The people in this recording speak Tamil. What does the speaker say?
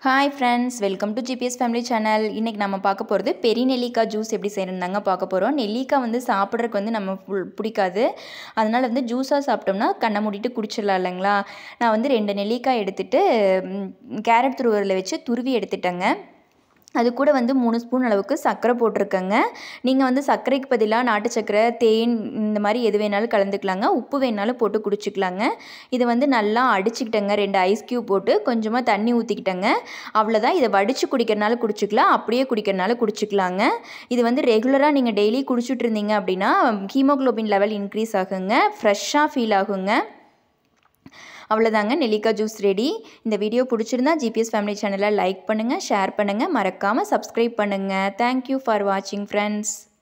hi friends welcome to GPS family channel இன்றைக்கி நம்ம பார்க்க போகிறது பெரிய நெல்லிக்காய் ஜூஸ் எப்படி செய்யணுந்தாங்க பார்க்க போகிறோம் நெல்லிக்காய் வந்து சாப்பிட்றதுக்கு வந்து நம்ம ஃபுல் பிடிக்காது அதனால் வந்து ஜூஸாக சாப்பிட்டோம்னா கண்ணை மூடிட்டு குடிச்சிடலாம் இல்லைங்களா நான் வந்து ரெண்டு நெல்லிக்காய் எடுத்துகிட்டு கேரட் துருவரில் வச்சு துருவி எடுத்துட்டேங்க அது கூட வந்து மூணு ஸ்பூன் அளவுக்கு சர்க்கரை போட்டிருக்கேங்க நீங்கள் வந்து சர்க்கரைக்கு பதிலாக நாட்டு சர்க்கரை தேன் இந்த மாதிரி எது வேணாலும் கலந்துக்கலாங்க உப்பு வேணாலும் போட்டு குடிச்சிக்கலாங்க இதை வந்து நல்லா அடிச்சுக்கிட்டேங்க ரெண்டு ஐஸ் க்யூப் போட்டு கொஞ்சமாக தண்ணி ஊற்றிக்கிட்டேங்க அவ்வளோதான் இதை வடித்து குடிக்கிறனால குடிச்சிக்கலாம் அப்படியே குடிக்கிறனால குடிச்சிக்கலாங்க இது வந்து ரெகுலராக நீங்கள் டெய்லி குடிச்சிட்டு இருந்தீங்க அப்படின்னா ஹீமோக்ளோபின் லெவல் இன்க்ரீஸ் ஆகுங்க ஃப்ரெஷ்ஷாக ஃபீல் ஆகுங்க அவ்வளோதாங்க நெல்லிக்காய் ஜூஸ் ரெடி இந்த வீடியோ பிடிச்சிருந்தா ஜிபிஎஸ் ஃபேமிலி சேனலை லைக் பண்ணுங்கள் ஷேர் பண்ணுங்கள் மறக்காமல் சப்ஸ்கிரைப் பண்ணுங்கள் தேங்க்யூ ஃபார் வாட்சிங் ஃப்ரெண்ட்ஸ்